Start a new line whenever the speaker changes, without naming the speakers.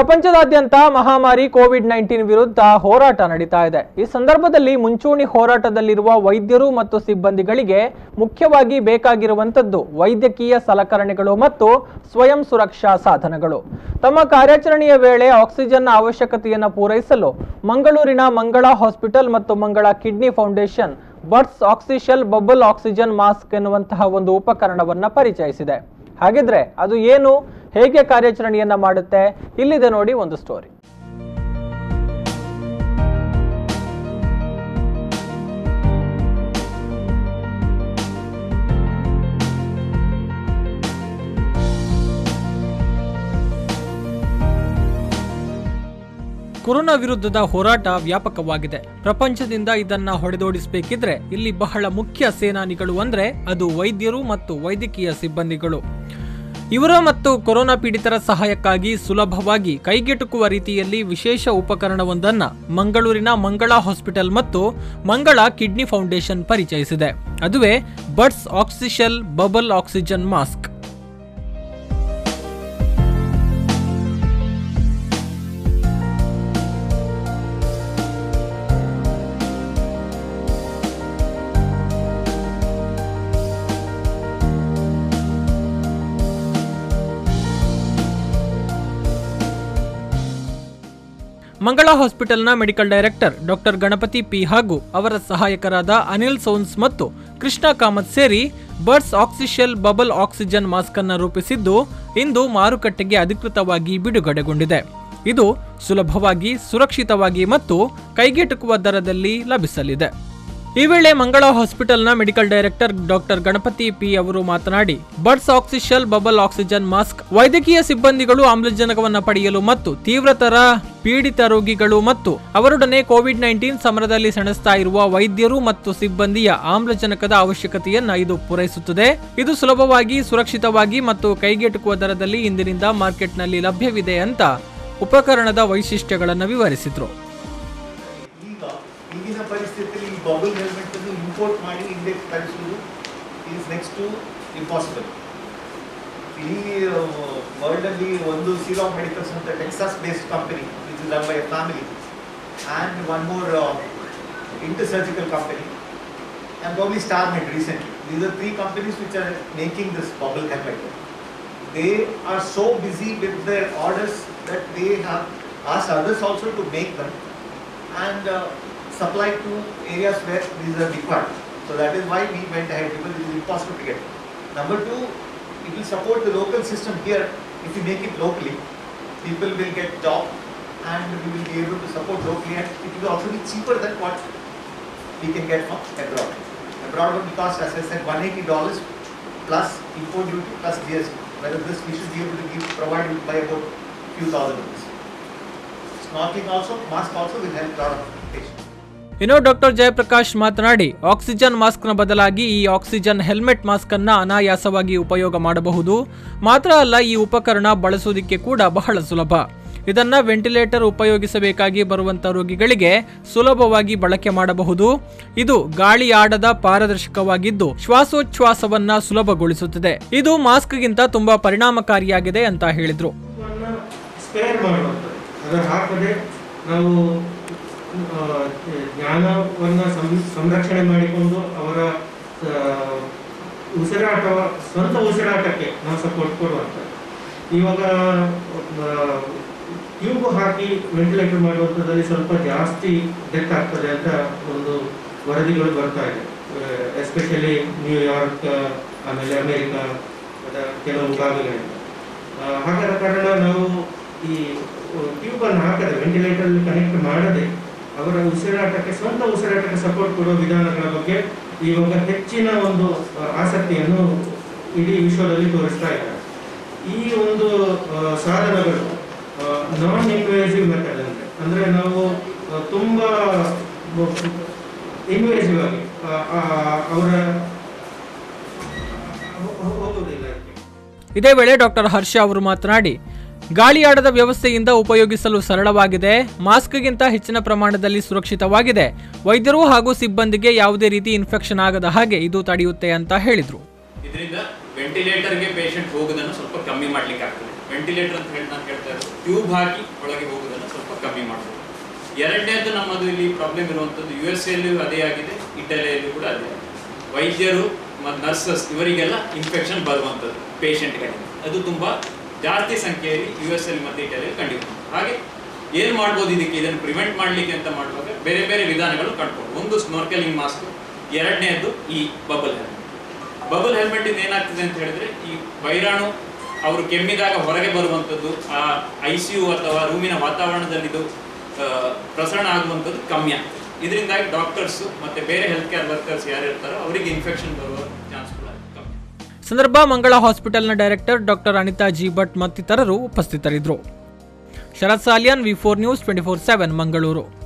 ಪ್ರಪಂಚದಾದ್ಯಂತ ಮಹಾಮಾರಿ Covid nineteen ವಿರುದ್ಧ ಹೋರಾಟ ನಡೀತಾ ಇದೆ ಈ ಸಂದರ್ಭದಲ್ಲಿ ಮುಂಚೂಣಿ ಹೋರಾಟದಲ್ಲಿರುವ ವೈದ್ಯರು ಮತ್ತು ಸಿಬ್ಬಂದಿಗಳಿಗೆ ಮುಖ್ಯವಾಗಿ ಬೇಕಾಗಿರುವಂತದ್ದು ವೈದ್ಯಕೀಯ ಸಲಕರಣೆಗಳು ಮತ್ತು ಸ್ವಯಂ ಸುರಕ್ಷಾ ಸಾಧನಗಳು ತಮ್ಮ ಕಾರ್ಯಾಚರಣೆಯ ವೇಳೆ ಆಕ್ಸಿಜನ್ನ ಅವಶ್ಯಕತೆಯನ್ನು ಪೂರೈಸಲು ಮಂಗಳೂರಿನ ಮಂಗಳ ಹಾಸ್ಪಿಟಲ್ ಮತ್ತು Mangala kidney foundation birds axial bubble oxygen mask ಎನ್ನುವಂತಹ ಒಂದು ಉಪಕರಣವನ್ನ ಪರಿಚಯಿಸಿದೆ ಹಾಗಿದ್ರೆ ಅದು ಏನು ಹೇಗೆ ಕಾರ್ಯಾಚರಣೆಯನ್ನ ಮಾಡುತ್ತೆ ಇಲ್ಲಿದೆ ನೋಡಿ ಒಂದು ಸ್ಟೋರಿ ಕೊರೋನಾ ವಿರುದ್ಧದ ಹೋರಾಟ ವ್ಯಾಪಕವಾಗಿದೆ ಪ್ರಪಂಚದಿಂದ ಇದನ್ನ ಹೊಡೆದೋಡಿಸಬೇಕಿದ್ರೆ ಇಲ್ಲಿ ಬಹಳ ಮುಖ್ಯ ಸೇನಾನಿಗಳು ಅಂದ್ರೆ ಅದು ವೈದ್ಯರು ಮತ್ತು ವೈದ್ಯಕೀಯ ಸಿಬ್ಬಂದಿಗಳು ಇವರ ಮತ್ತು ಕೊರೋನಾ ಪೀಡಿತರ ಸಹಾಯಕ್ಕಾಗಿ ಸುಲಭವಾಗಿ ಕೈಗೆಟುಕುವ ರೀತಿಯಲ್ಲಿ ವಿಶೇಷ ಉಪಕರಣವೊಂದನ್ನ ಮಂಗಳೂರಿನ ಮಂಗಳ ಹಾಸ್ಪಿಟಲ್ ಮತ್ತು ಮಂಗಳ ಕಿಡ್ನಿ ಫೌಂಡೇಶನ್ ಪರಿಚಯಿಸಿದೆ ಅದುವೇ buds axial bubble oxygen mask Mangala ಹಾಸ್ಪಿಟಲ್ನ medical director doctor Ganapathi P ಹಾಗೂ ಅವರ ಸಹಾಯಕರಾದ ಅನಿಲ್ ಸೋನ್ಸ್ ಮತ್ತು ಕೃಷ್ಣ ಕಾಮತ್ ಸೇರಿ birds axial bubble oxygen mask ಅನ್ನು ರೂಪಿಸಿದ್ದು ಇಂದು ಮಾರುಕಟ್ಟೆಗೆ ಅಧಿಕೃತವಾಗಿ ಬಿಡುಗಡೆಗೊಂಡಿದೆ ಇದು ಸುಲಭವಾಗಿ ಸುರಕ್ಷಿತವಾಗಿ ಮತ್ತು ಕೈಗೆಟುಕುವ ದರದಲ್ಲಿ ಲಭಿಸಲಿದೆ ಈ ವೇಳೆ ಮಂಗಳ ಹಾಸ್ಪಿಟಲ್ನ medical director doctor Ganapathi P ಅವರು ಮಾತನಾಡಿ birds axial bubble oxygen mask ವೈದ್ಯಕೀಯ ಸಿಬ್ಬಂದಿಗಳು ಆಮ್ಲಜನಕವನ್ನ ಪಡೆಯಲು ಮತ್ತು ತೀವ್ರತರ ಪೀಡಿತ ರೋಗಿಗಳು ಮತ್ತು ಅವರೊಡನೆ ಕೋವಿಡ್ ನೈನ್ಟೀನ್ ಸಮರದಲ್ಲಿ ಸೆಣಸ್ತಾ ಇರುವ ವೈದ್ಯರು ಮತ್ತು ಸಿಬ್ಬಂದಿಯ ಆಮ್ಲಜನಕದ ಅವಶ್ಯಕತೆಯನ್ನ ಇದು ಪೂರೈಸುತ್ತದೆ ಇದು ಸುಲಭವಾಗಿ ಸುರಕ್ಷಿತವಾಗಿ ಮತ್ತು ಕೈಗೆಟುಕುವ ದರದಲ್ಲಿ ಇಂದಿನಿಂದ ಮಾರ್ಕೆಟ್ನಲ್ಲಿ ಲಭ್ಯವಿದೆ ಅಂತ ಉಪಕರಣದ ವೈಶಿಷ್ಟ್ಯಗಳನ್ನು ವಿವರಿಸಿದ್ರು
ಈಗ ಈಗಿನ ಪರಿಸ್ಥಿತಿಯಲ್ಲಿ ಈ ಬಬಲ್ ಹೆಲ್ಮೆಟ್ ಅನ್ನು ಇಂಪೋರ್ಟ್ ಮಾಡಿ ಇಂಡಿಯಾಗೆ ಕಳಿಸುವುದು ಈಸ್ ನೆಕ್ಸ್ಟ್ ಟು ಇಂಪಾಸಿಬಲ್ ಈ ವರ್ಲ್ಡ್ ಅಲ್ಲಿ ಒಂದು ಸೀರೋ ಮೆಡಿಕಲ್ಸ್ ಅಂತ Texas based company which is run by family and one more Intersurgical company and probably StarMed recently. These are three companies which are making this bubble helmet. They are so busy with their orders that they have asked others also to make them and uh, supply to areas where these are required. So that is why we went ahead because it is impossible to get. Number two, it will support the local system here. If you make it locally, people will get job and we will be able to support locally and it will also be cheaper than what we can get from abroad. Abroad will cost, as I said, $180 plus import duty plus GST. Whereas this we should be able to give, provide it by about few thousand rupees. Snorkeling also, mask also will help a lot of patients.
ಇನ್ನು doctor Jayaprakash ಮಾತನಾಡಿ oxygen ಮಾಸ್ಕ್ನ ಬದಲಾಗಿ ಈ oxygen helmet mask ಅನ್ನ ಅನಾಯಾಸವಾಗಿ ಉಪಯೋಗ ಮಾಡಬಹುದು ಮಾತ್ರ ಅಲ್ಲ ಈ ಉಪಕರಣ ಬಳಸುವುದಕ್ಕೆ ಕೂಡ ಬಹಳ ಸುಲಭ ಇದನ್ನ ವೆಂಟಿಲೇಟರ್ ಉಪಯೋಗಿಸಬೇಕಾಗಿ ಬರುವಂತ ರೋಗಿಗಳಿಗೆ ಸುಲಭವಾಗಿ ಬಳಕೆ ಮಾಡಬಹುದು ಇದು ಗಾಳಿ ಆಡದ ಪಾರದರ್ಶಕವಾಗಿದ್ದು ಶ್ವಾಸೋಚ್ಛ್ವಾಸವನ್ನ ಸುಲಭಗೊಳಿಸುತ್ತದೆ ಇದು ಮಾಸ್ಕ್ಗಿಂತ ತುಂಬಾ ಪರಿಣಾಮಕಾರಿಯಾಗಿದೆ ಅಂತ ಹೇಳಿದ್ರು
ಸ್ಪೇರ್ ಮಾಡುವಂಥದ್ದು ಅದನ್ನು ಹಾಕದೆ ನಾವು ಆ, ಜ್ಞಾನವನ್ನು ಸಂ- ಸಂರಕ್ಷಣೆ ಮಾಡಿಕೊಂಡು ಅವರ ಆ, ಉಸಿರಾಟ ಸ್ವಂತ ಉಸಿರಾಟಕ್ಕೆ ನಾವು ಸಪೋರ್ಟ್ ಕೊಡುವಂಥದ್ದು ಇವಾಗ ಟ್ಯೂಬ್ ಹಾಕಿ ವೆಂಟಿಲೇಟರ್ ಮಾಡುವಂಥದ್ದಲ್ಲಿ ಸ್ವಲ್ಪ ಜಾಸ್ತಿ ಡೆತ್ ಆಗ್ತದೆ ಅಂತ ಒಂದು ವರದಿಗಳು ಬರ್ತಾ ಇದೆ ಎಸ್ಪೆಷಲಿ ನ್ಯೂಯಾರ್ಕ್ ಆಮೇಲೆ ಅಮೆರಿಕ ಅದರ ಕೆಲವು ಭಾಗಗಳಿಂದ ಆ, ಹಾಗಾದ ಕಾರಣ ನಾವು ಈ ಟ್ಯೂಬ್ ಅನ್ನು ಹಾಕದೆ ವೆಂಟಿಲೇಟರ್ ಕನೆಕ್ಟ್ ಮಾಡದೆ ಅವರ ಉಸಿರಾಟಕ್ಕೆ ಸ್ವಂತ ಉಸಿರಾಟಕ್ಕೆ ಸಪೋರ್ಟ್ ಕೊಡುವ ವಿಧಾನಗಳ ಬಗ್ಗೆ ಇವಾಗ ಹೆಚ್ಚಿನ ಒಂದು ಆ, ಆಸಕ್ತಿಯನ್ನು ಇಡೀ ವಿಶ್ವದಲ್ಲಿ ತೋರಿಸ್ತಾ ಇದ್ದಾರೆ ಈ ಒಂದು ಆ, ಸಾಧನಗಳು ನಾನ್ ಇನ್ವೇಸಿವ್ ಮೆಥಡ್ ಅಂದ್ರೆ ಅಂದ್ರೆ ನಾವು ಆ, ತುಂಬಾ ಇನ್ವೇಸಿವ್ ಆಗಿ ಆ, ಆ, ಅವರ ಹೋ- ಹೋಗುವುದಿಲ್ಲ ಅದಕ್ಕೆ.
ಇದೇ ವೇಳೆ ಡಾಕ್ಟರ್ ಹರ್ಷ ಅವರು ಮಾತನಾಡಿ ಗಾಳಿಯಾಡದ ವ್ಯವಸ್ಥೆಯಿಂದ ಉಪಯೋಗಿಸಲು ಸರಳವಾಗಿದೆ ಮಾಸ್ಕ್ಗಿಂತ ಹೆಚ್ಚಿನ ಪ್ರಮಾಣದಲ್ಲಿ ಸುರಕ್ಷಿತವಾಗಿದೆ ವೈದ್ಯರು ಹಾಗೂ ಸಿಬ್ಬಂದಿಗೆ ಯಾವುದೇ ರೀತಿ ಇನ್ಫೆಕ್ಷನ್ ಆಗದ ಹಾಗೆ ಇದು ತಡೆಯುತ್ತೆ ಅಂತ ಹೇಳಿದ್ರು
ಇದರಿಂದ ವೆಂಟಿಲೇಟರ್ಗೆ ಪೇಷಂಟ್ ಹೋಗೋದನ್ನು ಸ್ವಲ್ಪ ಕಮ್ಮಿ ಮಾಡ್ಲಿಕ್ಕೆ ಆಗ್ತದೆ ವೆಂಟಿಲೇಟರ್ ಅಂತ ಹೇಳಿ ನಾನು ಹೇಳ್ತಾ ಇರೋದು ಟ್ಯೂಬ್ ಹಾಕಿ ಒಳಗೆ ಹೋಗೋದನ್ನು ಸ್ವಲ್ಪ ಕಮ್ಮಿ ಮಾಡ್ಬೋದು ಎರಡನೇದು ನಮ್ಮದು ಇಲ್ಲಿ ಪ್ರಾಬ್ಲಮ್ ಇರುವಂಥದ್ದು ಯು ಎಸ್ ಎಲ್ಲಿಯೂ ಅದೇ ಆಗಿದೆ ಇಟಲಿಯಲ್ಲೂ ಕೂಡ ಅದೇ ಆಗಿದೆ ವೈದ್ಯರು ಮತ್ತು ನರ್ಸಸ್ ಇವರಿಗೆಲ್ಲ ಇನ್ಫೆಕ್ಷನ್ ಬರುವಂಥದ್ದು ಪೇಷಂಟ್ಗಳಿಗೆ ಅದು ತುಂಬ ಜಾಸ್ತಿ ಸಂಖ್ಯೆಯಲ್ಲಿ ಯು ಎಸ್ ಎಲ್ ಮತ್ತು ಇಟಲಿಯಲ್ಲಿ ಕಂಡಿದೆ ಹಾಗೆ ಏನು ಮಾಡ್ಬೋದು ಇದಕ್ಕೆ ಇದನ್ನು ಪ್ರಿವೆಂಟ್ ಮಾಡಲಿಕ್ಕೆ ಅಂತ ಮಾಡುವಾಗ ಬೇರೆ ಬೇರೆ ವಿಧಾನಗಳು ಕಂಡುಕೊಂಡು ಒಂದು ಸ್ನೋರ್ಕೆಲಿಂಗ್ ಮಾಸ್ಕ್ ಎರಡನೇದು ಈ ಬಬಲ್ ಹೆಲ್ಮೆಟ್ ಬಬಲ್ ಹೆಲ್ಮೆಟ್ ಇಂದ ಏನಾಗ್ತದೆ ಅಂತ ಹೇಳಿದ್ರೆ ಈ ವೈರಾಣು ಅವರು ಕೆಮ್ಮಿದಾಗ ಹೊರಗೆ ಬರುವಂಥದ್ದು ಆ ಐ ಸಿ ಯು ಅಥವಾ ರೂಮಿನ ವಾತಾವರಣದಲ್ಲಿ ಇದು ಆ, ಪ್ರಸರಣ ಆಗುವಂಥದ್ದು ಕಮ್ಮಿ ಆಗ್ತದೆ ಇದರಿಂದಾಗಿ ಡಾಕ್ಟರ್ಸ್ ಮತ್ತೆ ಬೇರೆ ಹೆಲ್ತ್ ಕೇರ್ ವರ್ಕರ್ಸ್ ಯಾರು ಇರ್ತಾರೋ ಅವರಿಗೆ ಇನ್ಫೆಕ್ಷನ್ ಬರುವ ಚಾನ್ಸ್ ಕೂಡ ಕಮ್ಮಿ
ಸಂದರ್ಭ ಮಂಗಳ ಹಾಸ್ಪಿಟಲ್ನ ಡೈರೆಕ್ಟರ್ ಡಾಕ್ಟರ್ ಅನಿತಾ ಜಿ ಭಟ್ ಮತ್ತಿತರರು ಉಪಸ್ಥಿತರಿದ್ದರು Sharath Saliyan V four news twenty four seven Mangaluru